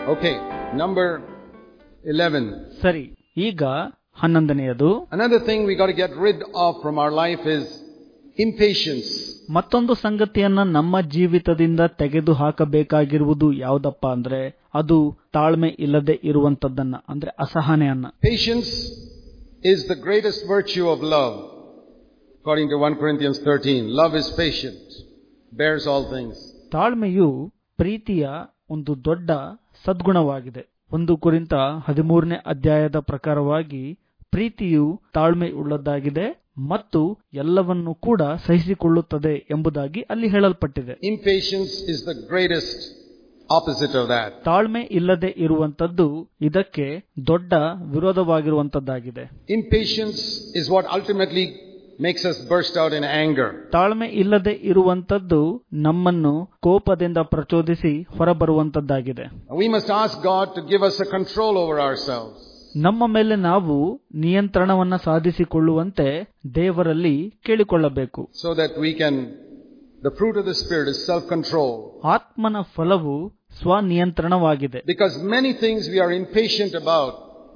Okay, number 11. ಸರಿ ಈಗ ಹನ್ನೊಂದನೆಯದು Another thing we got to get rid of from our life is impatience. ಮತ್ತೊಂದು ಸಂಗತಿಯನ್ನ ನಮ್ಮ ಜೀವಿತದಿಂದ ತೆಗೆದು ಹಾಕಬೇಕಾಗಿರುವುದು ಯಾವುದಪ್ಪ ಅಂದ್ರೆ ಅದು ತಾಳ್ಮೆ ಇಲ್ಲದೆ ಇರುವಂತದ್ದನ್ನ ಅಂದ್ರೆ ಅಸಹನೆಯನ್ನ Patience is the greatest virtue of love. According to 1 Corinthians 13, love is patient, bears all things. ತಾಳ್ಮೆಯು ಪ್ರೀತಿಯ ಒಂದು ದೊಡ್ಡ ಸದ್ಗುಣವಾಗಿದೆ ಒಂದು ಕುರಿತ ಹದಿಮೂರನೇ ಅಧ್ಯಾಯದ ಪ್ರಕಾರವಾಗಿ ಪ್ರೀತಿಯು ತಾಳ್ಮೆ ಉಳ್ಳದ್ದಾಗಿದೆ ಮತ್ತು ಎಲ್ಲವನ್ನು ಕೂಡ ಸಹಿಸಿಕೊಳ್ಳುತ್ತದೆ ಎಂಬುದಾಗಿ ಅಲ್ಲಿ ಹೇಳಲ್ಪಟ್ಟಿದೆ Impatience is the greatest opposite of that. ತಾಳ್ಮೆ ಇಲ್ಲದೆ ಇರುವಂತದ್ದು ಇದಕ್ಕೆ ದೊಡ್ಡ ವಿರೋಧವಾಗಿರುವಂತದ್ದಾಗಿದೆ Impatience is what ultimately makes us burst out in anger. ತಾಳ್ಮೆ ಇಲ್ಲದೆ ಇರುವಂತದ್ದು ನಮ್ಮನ್ನು ಕೋಪದಿಂದ ಪ್ರಚೋದಿಸಿ ಹೊರಬರುವಂತದ್ದಾಗಿದೆ We must ask God to give us a control over ourselves. ನಮ್ಮ ಮೇಲೆ ನಾವು ನಿಯಂತ್ರಣವನ್ನ ಸಾಧಿಸಿಕೊಳ್ಳುವಂತೆ ದೇವರಲ್ಲಿ ಕೇಳಿಕೊಳ್ಳಬೇಕು so that we can, the fruit of the Spirit is self-control. ಆತ್ಮನ ಫಲವು ಸ್ವನಿಯಂತ್ರಣವಾಗಿದೆ Because many things we are impatient about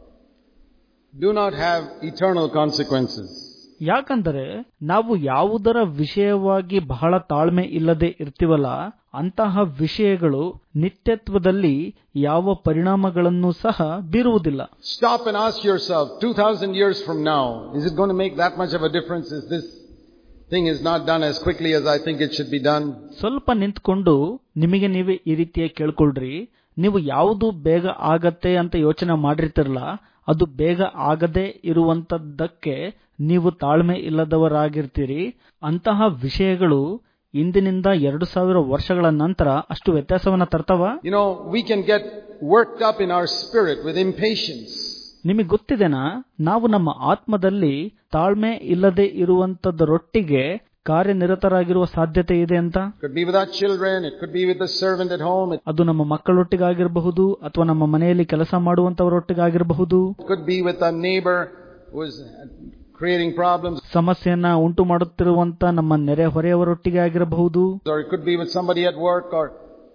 do not have eternal consequences. ಯಾಕಂದರೆ ನಾವು ಯಾವುದರ ವಿಷಯವಾಗಿ ಬಹಳ ತಾಳ್ಮೆ ಇಲ್ಲದೆ ಇರ್ತೀವಲ್ಲ ಅಂತಹ ವಿಷಯಗಳು ನಿತ್ಯತ್ವದಲ್ಲಿ ಯಾವ ಪರಿಣಾಮಗಳನ್ನು ಸಹ ಬೀರುವುದಿಲ್ಲ Stop and ask yourself, 2000 years from now, is it going to make that much of a difference if this thing is not done as quickly as I think it should be done? ಸ್ವಲ್ಪ ನಿಂತ್ಕೊಂಡು ನಿಮಗೆ ನೀವೇ ಈ ರೀತಿಯಾಗಿ ಕೇಳ್ಕೊಳ್ರಿ ನೀವು ಯಾವುದು ಬೇಗ ಆಗತ್ತೆ ಅಂತ ಯೋಚನೆ ಮಾಡಿರ್ತಿರಲ್ಲ ಅದು ಬೇಗ ಆಗದೆ ಇರುವಂತದ್ದಕ್ಕೆ ನೀವು ತಾಳ್ಮೆ ಇಲ್ಲದವರಾಗಿರ್ತೀರಿ ಅಂತಹ ವಿಷಯಗಳು ಇಂದಿನಿಂದ ಎರಡು ಸಾವಿರ ವರ್ಷಗಳ ನಂತರ ಅಷ್ಟು ವ್ಯತ್ಯಾಸವನ್ನ ತರ್ತಾವ You know, we can get worked up in our spirit with impatience. ನಿಮಗೆ ಗೊತ್ತಿದೆನಾ ನಾವು ನಮ್ಮ ಆತ್ಮದಲ್ಲಿ ತಾಳ್ಮೆ ಇಲ್ಲದೆ ಇರುವಂತದ್ದರೊಟ್ಟಿಗೆ ಕಾರ್ಯನಿರತರಾಗಿರುವ ಸಾಧ್ಯತೆ ಇದೆ ಅಂತ Could be with our children, it could be with the servant at home, it ಅದು ನಮ್ಮ ಮಕ್ಕಳೊಟ್ಟಿಗಾಗಿರಬಹುದು ಅಥವಾ ನಮ್ಮ ಮನೆಯಲ್ಲಿ ಕೆಲಸ ಮಾಡುವಂತವರೊಟ್ಟಿಗಾಗಿರಬಹುದು could be with a neighbor who is creating problems, ಸಮಸ್ಯೆಯನ್ನ ಉಂಟು ಮಾಡುತ್ತಿರುವಂತ ನಮ್ಮ ನೆರೆಹೊರೆಯವರೊಟ್ಟಿಗೆ ಆಗಿರಬಹುದು or it could be with somebody at work, or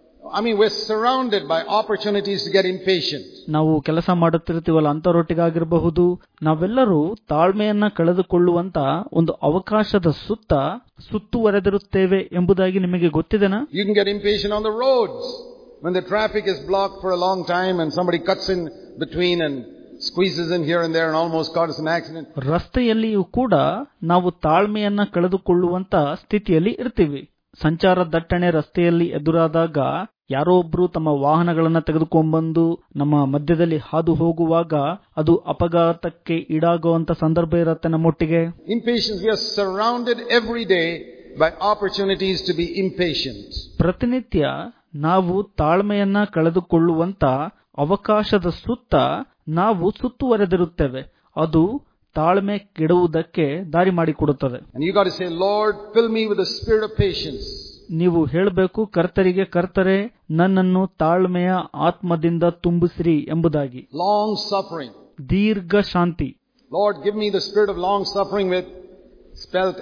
I mean, we're surrounded by opportunities to get impatient. ನಾವು ಕೆಲಸ ಮಾಡುತ್ತಿರ್ತೀವಲ್ಲ ಅಂತವರೊಟ್ಟಿಗಾಗಿರಬಹುದು ನಾವೆಲ್ಲರೂ ತಾಳ್ಮೆಯನ್ನ ಕಳೆದುಕೊಳ್ಳುವಂತ ಒಂದು ಅವಕಾಶದ ಸುತ್ತ ಸುತ್ತುವರೆದಿರುತ್ತೇವೆ ಎಂಬುದಾಗಿ ನಿಮಗೆ ಗೊತ್ತಿದೆನಾ You can get impatient on the roads when the traffic is blocked for a long time and somebody cuts in between and squeezes in here and there and almost causes an accident. ರಸ್ತೆಯಲ್ಲಿಯೂ ಕೂಡ ನಾವು ತಾಳ್ಮೆಯನ್ನ ಕಳೆದುಕೊಳ್ಳುವಂತ ಸ್ಥಿತಿಯಲ್ಲಿ ಇರ್ತೀವಿ ಸಂಚಾರ ದಟ್ಟಣೆ ರಸ್ತೆಯಲ್ಲಿ ಎದುರಾದಾಗ ಯಾರೋ ಒಬ್ರು ತಮ್ಮ ವಾಹನಗಳನ್ನ ತೆಗೆದುಕೊಂಡ್ಬಂದು ನಮ್ಮ ಮಧ್ಯದಲ್ಲಿ ಹಾದು ಹೋಗುವಾಗ ಅದು ಅಪಘಾತಕ್ಕೆ ಈಡಾಗುವಂತ ಸಂದರ್ಭ ಇರುತ್ತೆ ನಮ್ಮೊಟ್ಟಿಗೆ Impatience, we are surrounded every day by opportunities to be impatient. ಪ್ರತಿನಿತ್ಯ ನಾವು ತಾಳ್ಮೆಯನ್ನ ಕಳೆದುಕೊಳ್ಳುವಂತ ಅವಕಾಶದ ಸುತ್ತ ನಾವು ಸುತ್ತುವರೆದಿರುತ್ತೇವೆ ಅದು ತಾಳ್ಮೆ ಕೆಡುವುದಕ್ಕೆ ದಾರಿ ಮಾಡಿಕೊಡುತ್ತದೆ And you got to say, Lord, fill me with the spirit of patience. ನೀವು ಹೇಳಬೇಕು ಕರ್ತರಿಗೆ ಕರ್ತರೆ ನನ್ನನ್ನು ತಾಳ್ಮೆಯ ಆತ್ಮದಿಂದ ತುಂಬಿಸಿರಿ ಎಂಬುದಾಗಿ Long suffering. ದೀರ್ಘ ಶಾಂತಿ Lord, give me the spirit of long suffering with spelt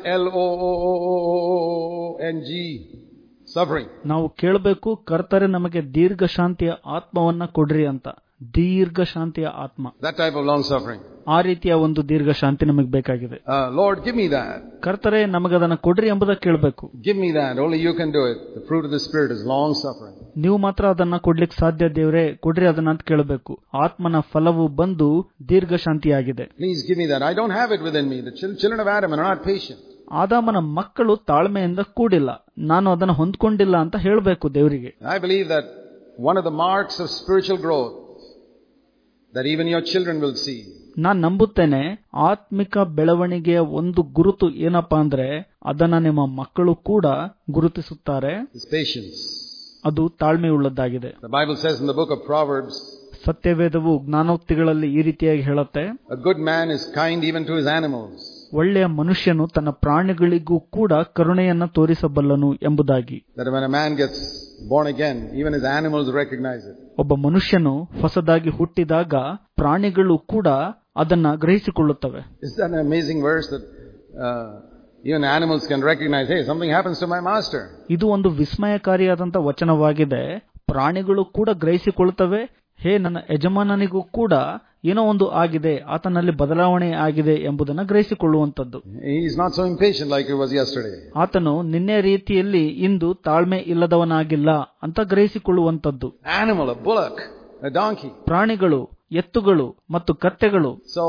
L-O-O-O-O-O-O-N-G. Suffering. ನಾವು ಕೇಳಬೇಕು ಕರ್ತರೆ ನಮಗೆ ದೀರ್ಘ ಶಾಂತಿಯ ಆತ್ಮವನ್ನ ಕೊಡ್ರಿ ಅಂತ ದೀರ್ಘ ಶಾಂತಿಯ ಆತ್ಮ That type of long suffering. ಆ ರೀತಿಯ ಒಂದು ದೀರ್ಘ ಶಾಂತಿ ನಮಗೆ ಬೇಕಾಗಿದೆ Uh, Lord, give me that. ಕರ್ತರೆ ನಮಗದನ್ನ ಕೊಡ್ರಿ ಎಂಬುದಕ್ಕೆ ಕೇಳಬೇಕು Give me that. Only you can do it. The fruit of the Spirit is long suffering. ನೀವು ಮಾತ್ರ ಅದನ್ನ ಕೊಡ್ಲಿಕ್ಕೆ ಸಾಧ್ಯ ದೇವ್ರೆ ಕೊಡ್ರಿ ಅದನ್ನ ಅಂತ ಕೇಳಬೇಕು ಆತ್ಮನ ಫಲವು ಬಂದು ದೀರ್ಘ ಶಾಂತಿಯಾಗಿದೆ Please give me that. I don't have it within me. The chil- children of Adam are not patient. ಆದಾಮನ ಮಕ್ಕಳು ತಾಳ್ಮೆಯಿಂದ ಕೂಡಿಲ್ಲ ನಾನು ಅದನ್ನ ಹೊಂದ್ಕೊಂಡಿಲ್ಲ ಅಂತ ಹೇಳಬೇಕು ದೇವರಿಗೆ I believe that one of the marks of spiritual growth that even your children will see ನಾನ್ ನಂಬುತ್ತೇನೆ ಆತ್ಮಿಕ ಬೆಳವಣಿಗೆಯ ಒಂದು ಗುರುತು ಏನಪ್ಪಾ ಅಂದ್ರೆ ಅದನ್ನ ನಿಮ್ಮ ಮಕ್ಕಳು ಕೂಡ ಗುರುತಿಸುತ್ತಾರೆ is patience. ಅದು ತಾಳ್ಮೆಯುಳ್ಳದ್ದಾಗಿದೆ The Bible says in the book of Proverbs, ಸತ್ಯವೇದವು ಜ್ಞಾನೋಕ್ತಿಗಳಲ್ಲಿ ಈ ರೀತಿಯಾಗಿ ಹೇಳುತ್ತೆ a good man is kind even to his animals. ಒಳ್ಳೆಯ ಮನುಷ್ಯನು ತನ್ನ ಪ್ರಾಣಿಗಳಿಗೂ ಕೂಡ ಕರುಣೆಯನ್ನ ತೋರಿಸಬಲ್ಲನು ಎಂಬುದಾಗಿ That when a man gets born again, even his animals recognize it. ಒಬ್ಬ ಮನುಷ್ಯನು ಹೊಸದಾಗಿ ಹುಟ್ಟಿದಾಗ ಪ್ರಾಣಿಗಳು ಕೂಡ ಅದನ್ನ ಗ್ರಹಿಸಿಕೊಳ್ಳುತ್ತವೆ Is that an amazing verse that uh, even animals can recognize, hey, something happens to my master. ಇದು ಒಂದು ವಿಸ್ಮಯಕಾರಿಯಾದಂತ ವಚನವಾಗಿದೆ ಪ್ರಾಣಿಗಳು ಕೂಡ ಗ್ರಹಿಸಿಕೊಳ್ಳುತ್ತವೆ ಹೇ ನನ್ನ ಯಜಮಾನನಿಗೂ ಕೂಡ ಏನೋ ಒಂದು ಆಗಿದೆ ಆತನಲ್ಲಿ ಬದಲಾವಣೆ ಆಗಿದೆ ಎಂಬುದನ್ನು ಗ್ರಹಿಸಿಕೊಳ್ಳುವಂಥದ್ದು He is not so impatient like he was yesterday. ಆತನು ನಿನ್ನೆ ರೀತಿಯಲ್ಲಿ ಇಂದು ತಾಳ್ಮೆ ಇಲ್ಲದವನಾಗಿಲ್ಲ ಅಂತ ಗ್ರಹಿಸಿಕೊಳ್ಳುವಂಥದ್ದು Animal, a bullock, a donkey. ಪ್ರಾಣಿಗಳು ಎತ್ತುಗಳು ಮತ್ತು ಕತ್ತೆಗಳು So,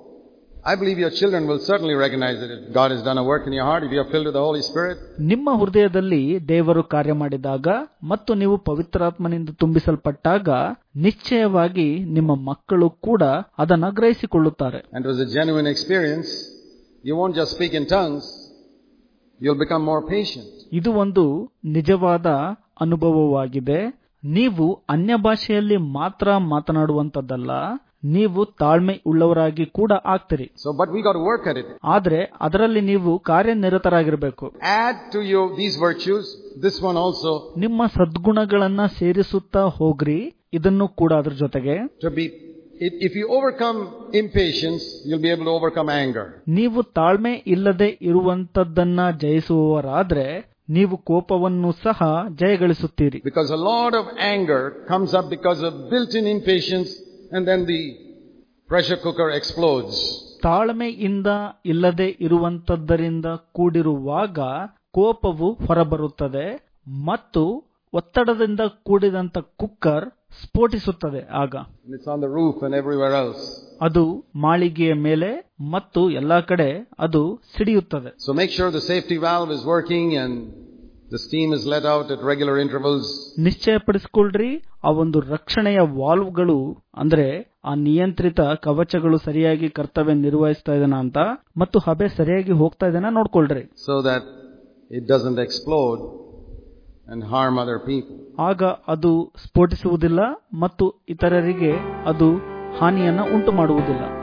I believe your children will certainly recognize that if God has done a work in your heart, if you are filled with the Holy Spirit, ನಿಮ್ಮ ಹೃದಯದಲ್ಲಿ ದೇವರು ಕಾರ್ಯ ಮಾಡಿದಾಗ ಮತ್ತು ನೀವು ಪವಿತ್ರಾತ್ಮನಿಂದ ತುಂಬಿಸಲ್ಪಟ್ಟಾಗ ನಿಶ್ಚಯವಾಗಿ ನಿಮ್ಮ ಮಕ್ಕಳು ಕೂಡ ಅದನ್ನ ಗ್ರಹಿಸಿಕೊಳ್ಳುತ್ತಾರೆ and it was a genuine experience, you won't just speak in tongues, you'll become more patient. ಇದು ಒಂದು ನಿಜವಾದ ಅನುಭವವಾಗಿದೆ ನೀವು ಅನ್ಯ ಭಾಷೆಯಲ್ಲಿ ಮಾತ್ರ ಮಾತನಾಡುವಂತದ್ದಲ್ಲ ನೀವು ತಾಳ್ಮೆ ಉಳ್ಳವರಾಗಿ ಕೂಡ ಆಗ್ತೀರಿ So, but we got to work at it. ಆದ್ರೆ ಅದರಲ್ಲಿ ನೀವು ಕಾರ್ಯನಿರತರಾಗಿರಬೇಕು Add to you these virtues, this one also, ನಿಮ್ಮ ಸದ್ಗುಣಗಳನ್ನ ಸೇರಿಸುತ್ತಾ ಹೋಗ್ರಿ ಇದನ್ನು ಕೂಡ ಅದ್ರ ಜೊತೆಗೆ to be, if if you overcome impatience, you'll be able to overcome anger. ನೀವು ತಾಳ್ಮೆ ಇಲ್ಲದೆ ಇರುವಂತದ್ದನ್ನ ಜಯಿಸುವವರಾದ್ರೆ ನೀವು ಕೋಪವನ್ನು ಸಹ ಜಯಗಳಿಸುತ್ತೀರಿ Because a lot of anger comes up because of built-in impatience and then the pressure cooker explodes. ತಾಳ್ಮೆಯಿಂದ ಇಲ್ಲದೆ ಇರುವಂತದ್ದರಿಂದ ಕೂಡಿರುವಾಗ ಕೋಪವು ಹೊರಬರುತ್ತದೆ ಮತ್ತು ಒತ್ತಡದಿಂದ ಕೂಡಿದಂತ ಕುಕ್ಕರ್ ಸ್ಫೋಟಿಸುತ್ತದೆ ಆಗ And it's on the roof and everywhere else. ಅದು ಮಾಳಿಗೆಯ ಮೇಲೆ ಮತ್ತು ಎಲ್ಲಾ ಕಡೆ ಅದು ಸಿಡಿಯುತ್ತದೆ So make sure the safety valve is working and the steam is let out at regular intervals. ನಿಶ್ಚಯಪಡಿಸಿಕೊಳ್ಳ್ರಿ ಆ ಒಂದು ರಕ್ಷಣೆಯ ವಾಲ್ವ್ಗಳು ಅಂದ್ರೆ ಆ ನಿಯಂತ್ರಿತ ಕವಚಗಳು ಸರಿಯಾಗಿ ಕರ್ತವ್ಯ ನಿರ್ವಹಿಸ್ತಾ ಇದೆನಾ ಅಂತ ಮತ್ತು ಹಬೆ ಸರಿಯಾಗಿ ಹೋಗ್ತಾ ಇದೆನಾ ನೋಡ್ಕೊಳ್ರಿ so that it doesn't explode and harm other people. ಆಗ ಅದು ಸ್ಫೋಟಿಸುವುದಿಲ್ಲ ಮತ್ತು ಇತರರಿಗೆ ಅದು ಹಾನಿಯನ್ನ ಉಂಟು ಮಾಡುವುದಿಲ್ಲ